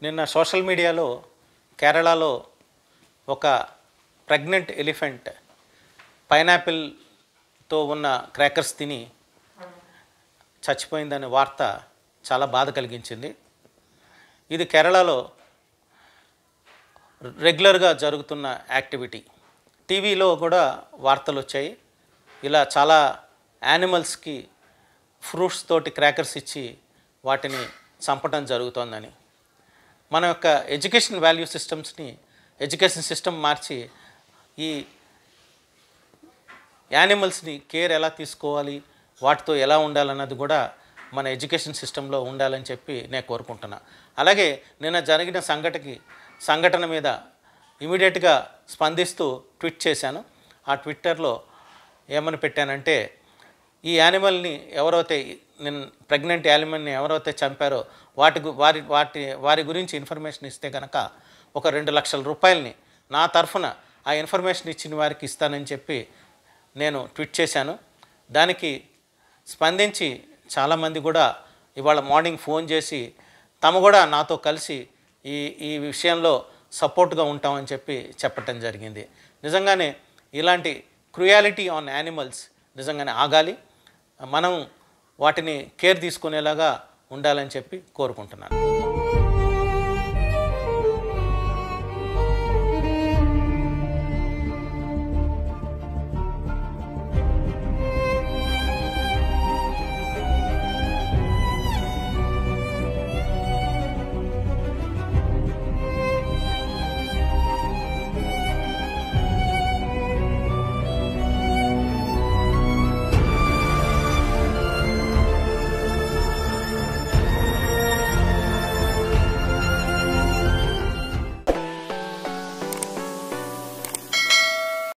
నిన్న సోషల్ మీడియాలో కేరళలో ఒక ప్రెగ్నెంట్ ఎలిఫెంట్ పైనాపిల్తో ఉన్న క్రాకర్స్ తిని చచ్చిపోయిందనే వార్త చాలా బాధ కలిగించింది ఇది కేరళలో రెగ్యులర్గా జరుగుతున్న యాక్టివిటీ టీవీలో కూడా వార్తలు వచ్చాయి ఇలా చాలా యానిమల్స్కి ఫ్రూట్స్ తోటి క్రాకర్స్ ఇచ్చి వాటిని చంపడం జరుగుతోందని మన యొక్క ఎడ్యుకేషన్ వాల్యూ సిస్టమ్స్ని ఎడ్యుకేషన్ సిస్టమ్ మార్చి ఈ యానిమల్స్ని కేర్ ఎలా తీసుకోవాలి వాటితో ఎలా ఉండాలన్నది కూడా మన ఎడ్యుకేషన్ సిస్టంలో ఉండాలని చెప్పి నేను కోరుకుంటున్నా అలాగే నిన్న జరిగిన సంఘటనకి సంఘటన మీద ఇమీడియట్గా స్పందిస్తూ ట్వీట్ చేశాను ఆ ట్విట్టర్లో ఏమని పెట్టానంటే ఈ యానిమల్ని ఎవరైతే నేను ప్రెగ్నెంట్ యానిమల్ని ఎవరైతే చంపారో వాటి గు- వారి వాటి వారి గురించి ఇన్ఫర్మేషన్ ఇస్తే కనుక ఒక రెండు లక్షల రూపాయలని నా తరఫున ఆ ఇన్ఫర్మేషన్ ఇచ్చిన వారికి ఇస్తానని చెప్పి నేను ట్వీట్ చేశాను దానికి స్పందించి చాలామంది కూడా ఇవాళ మార్నింగ్ ఫోన్ చేసి తమ కూడా నాతో కలిసి ఈ ఈ విషయంలో సపోర్ట్గా ఉంటామని చెప్పి చెప్పటం జరిగింది నిజంగానే ఇలాంటి క్రుయాలిటీ ఆన్ యానిమల్స్ నిజంగానే ఆగాలి మనం వాటిని కేర్ తీసుకునేలాగా ఉండాలని చెప్పి కోరుకుంటున్నాను